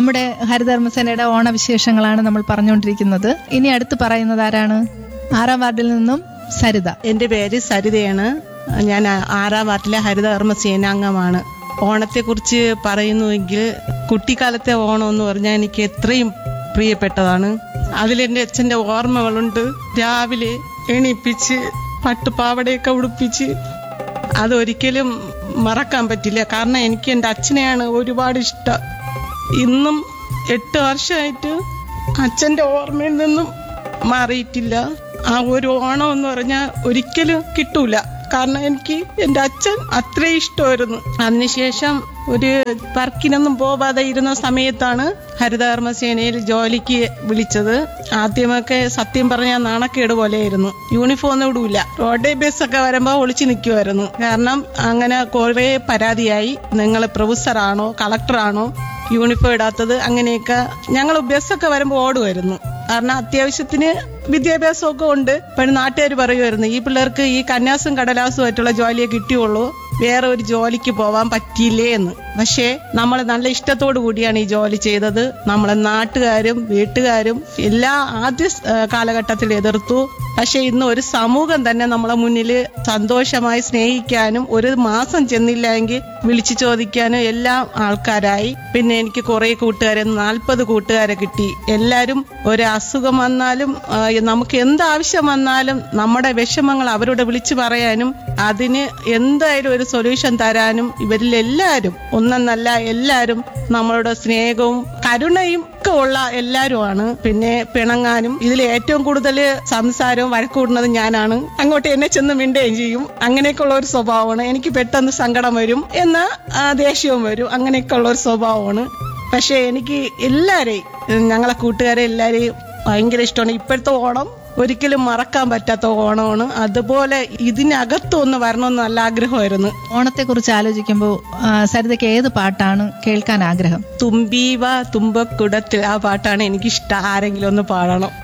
നമ്മുടെ ഹരിതകർമ്മസേനയുടെ ഓണവിശേഷങ്ങളാണ് നമ്മൾ പറഞ്ഞുകൊണ്ടിരിക്കുന്നത് ഇനി അടുത്ത് പറയുന്നത് ആരാണ് ആറാം വാർഡിൽ നിന്നും സരിത എൻ്റെ പേര് സരിതയാണ് ഞാൻ ആറാം വാർഡിലെ ഹരിതകർമ്മ സേനാംഗമാണ് ഓണത്തെക്കുറിച്ച് പറയുന്നുവെങ്കിൽ കുട്ടിക്കാലത്തെ ഓണം എന്ന് പറഞ്ഞാൽ എനിക്ക് എത്രയും പ്രിയപ്പെട്ടതാണ് അതിലെൻ്റെ അച്ഛൻ്റെ ഓർമ്മകളുണ്ട് രാവിലെ എണീപ്പിച്ച് പട്ടുപാവടയൊക്കെ ഉടുപ്പിച്ച് അതൊരിക്കലും മറക്കാൻ പറ്റില്ല കാരണം എനിക്ക് എൻ്റെ അച്ഛനെയാണ് ഒരുപാട് ഇഷ്ടം ഇന്നും എട്ട് വർഷമായിട്ട് അച്ഛൻ്റെ ഓർമ്മയിൽ നിന്നും മാറിയിട്ടില്ല ആ ഒരു ഓണം എന്ന് പറഞ്ഞാൽ ഒരിക്കലും കിട്ടൂല കാരണം എനിക്ക് എൻ്റെ അച്ഛൻ അത്രയും ഇഷ്ടമായിരുന്നു അതിനുശേഷം ഒരു വർക്കിനൊന്നും പോവാതെ ഇരുന്ന സമയത്താണ് ഹരിതകർമ്മ സേനയിൽ ജോലിക്ക് വിളിച്ചത് ആദ്യമൊക്കെ സത്യം പറഞ്ഞാൽ നാണക്കേട് പോലെയായിരുന്നു യൂണിഫോം ഒന്നും ഇടൂല റോഡ് ബസ്സൊക്കെ വരുമ്പോൾ ഒളിച്ചു നിൽക്കുമായിരുന്നു കാരണം അങ്ങനെ കുറേ പരാതിയായി നിങ്ങൾ പ്രൊഫസറാണോ കളക്ടറാണോ യൂണിഫോം ഇടാത്തത് അങ്ങനെയൊക്കെ ഞങ്ങൾ ബസ്സൊക്കെ വരുമ്പോൾ ഓടുമായിരുന്നു കാരണം അത്യാവശ്യത്തിന് വിദ്യാഭ്യാസമൊക്കെ ഉണ്ട് ഇപ്പോഴും നാട്ടുകാർ പറയുമായിരുന്നു ഈ പിള്ളേർക്ക് ഈ കന്യാസും കടലാസും ആയിട്ടുള്ള ജോലിയെ കിട്ടിയുള്ളൂ വേറെ ഒരു ജോലിക്ക് പോവാൻ പറ്റിയില്ലേ എന്ന് പക്ഷേ നമ്മൾ നല്ല ഇഷ്ടത്തോടു കൂടിയാണ് ഈ ജോലി ചെയ്തത് നമ്മളെ നാട്ടുകാരും വീട്ടുകാരും എല്ലാ ആദ്യ സ്- ആ, കാലഘട്ടത്തിൽ എതിർത്തു പക്ഷെ ഇന്ന് ഒരു സമൂഹം തന്നെ നമ്മളെ മുന്നിൽ സന്തോഷമായി സ്നേഹിക്കാനും ഒരു മാസം ചെന്നില്ല എങ്കിൽ വിളിച്ചു ചോദിക്കാനും എല്ലാം ആൾക്കാരായി പിന്നെ എനിക്ക് കുറെ കൂട്ടുകാരെ നാൽപ്പത് കൂട്ടുകാരെ കിട്ടി എല്ലാവരും ഒരു അസുഖം വന്നാലും ആ, നമുക്ക് എന്താവശ്യം വന്നാലും നമ്മുടെ വിഷമങ്ങൾ അവരോട് വിളിച്ചു പറയാനും അതിന് എന്തായാലും ഒരു സൊല്യൂഷൻ തരാനും ഇവരിൽ എല്ലാവരും ഒന്നെന്നല്ല എല്ലാവരും നമ്മളോട് സ്നേഹവും കരുണയും ഒക്കെ ഉള്ള എല്ലാവരുമാണ് പിന്നെ പിണങ്ങാനും ഇതിൽ ഏറ്റവും കൂടുതൽ സംസാരവും വഴക്കൂടുന്നത് ഞാനാണ് അങ്ങോട്ട് എന്നെ ചെന്ന് മിണ്ടുകയും ചെയ്യും അങ്ങനെയൊക്കെയുള്ള ഒരു സ്വഭാവമാണ് എനിക്ക് പെട്ടെന്ന് സങ്കടം വരും എന്നാൽ ദേഷ്യവും വരും അങ്ങനെയൊക്കെയുള്ള ഒരു സ്വഭാവമാണ് പക്ഷെ എനിക്ക് എല്ലാവരെയും ഉം, ഞങ്ങളെ കൂട്ടുകാരെ എല്ലാവരെയും ഭയങ്കര ഇഷ്ടമാണ് ഇപ്പോഴത്തെ ഓണം ഒരിക്കലും മറക്കാൻ പറ്റാത്ത ഓണമാണ് അതുപോലെ ഇതിനകത്ത് ഒന്ന് വരണമെന്ന് നല്ല ആഗ്രഹമായിരുന്നു ഓണത്തെക്കുറിച്ച് ആലോചിക്കുമ്പോൾ ആ, സരിതയ്ക്ക് ഏത് പാട്ടാണ് കേൾക്കാൻ ആഗ്രഹം തുമ്പീവ തുമ്പക്കുടത്തിൽ ആ പാട്ടാണ് എനിക്കിഷ്ടം ആരെങ്കിലും ഒന്ന് പാടണം